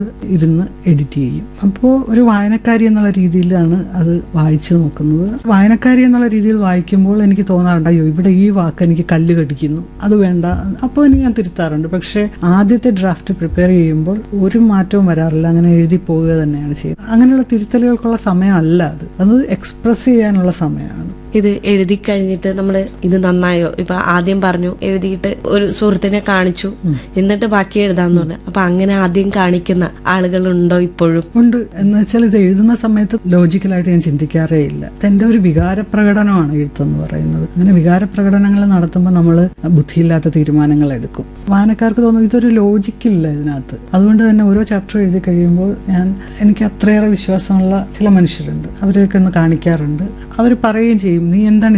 ഇരുന്ന് എഡിറ്റ് ചെയ്യും അപ്പോൾ ഒരു വായനക്കാരി എന്നുള്ള രീതിയിലാണ് അത് വായിച്ചു നോക്കുന്നത് വായനക്കാരി എന്നുള്ള രീതിയിൽ വായിക്കുമ്പോൾ എനിക്ക് തോന്നാറുണ്ട് അയ്യോ ഇവിടെ ഈ വാക്ക് എനിക്ക് കല്ല് കടിക്കുന്നു അത് വേണ്ട അപ്പോൾ എനിക്ക് ഞാൻ തിരുത്താറുണ്ട് പക്ഷേ ആദ്യത്തെ ഡ്രാഫ്റ്റ് പ്രിപ്പയർ ചെയ്യുമ്പോൾ ഒരു മാറ്റവും വരാറില്ല അങ്ങനെ എഴുതി പോവുക തന്നെയാണ് ചെയ്യുന്നത് അങ്ങനെയുള്ള തിരുത്തലുകൾക്കുള്ള സമയമല്ല അത് അത് എക്സ്പ്രസ് ചെയ്യാനുള്ള സമയമാണ് ഇത് എഴുതി കഴിഞ്ഞിട്ട് നമ്മൾ ഇത് നന്നായോ ഇപ്പൊ ആദ്യം പറഞ്ഞു എഴുതിയിട്ട് ഒരു സുഹൃത്തിനെ കാണിച്ചു എന്നിട്ട് ബാക്കി എഴുതാന്ന് പറഞ്ഞു അപ്പൊ അങ്ങനെ ആദ്യം കാണിക്കുന്ന ആളുകളുണ്ടോ ഇപ്പോഴും ഉണ്ട് എന്ന് വെച്ചാൽ ഇത് എഴുതുന്ന സമയത്ത് ലോജിക്കലായിട്ട് ഞാൻ ചിന്തിക്കാറേ ഇല്ല എന്റെ ഒരു വികാര പ്രകടനമാണ് എഴുത്തെന്ന് പറയുന്നത് അങ്ങനെ വികാര പ്രകടനങ്ങൾ നടത്തുമ്പോൾ നമ്മൾ ബുദ്ധിയില്ലാത്ത തീരുമാനങ്ങൾ എടുക്കും വായനക്കാർക്ക് തോന്നും ഇതൊരു ലോജിക്കില്ല ഇതിനകത്ത് അതുകൊണ്ട് തന്നെ ഓരോ ചാപ്റ്റർ എഴുതി കഴിയുമ്പോൾ ഞാൻ എനിക്ക് അത്രയേറെ വിശ്വാസമുള്ള ചില മനുഷ്യരുണ്ട് അവരെയൊക്കെ ഒന്ന് കാണിക്കാറുണ്ട് അവർ പറയുകയും ചെയ്യും നീ എന്താണ്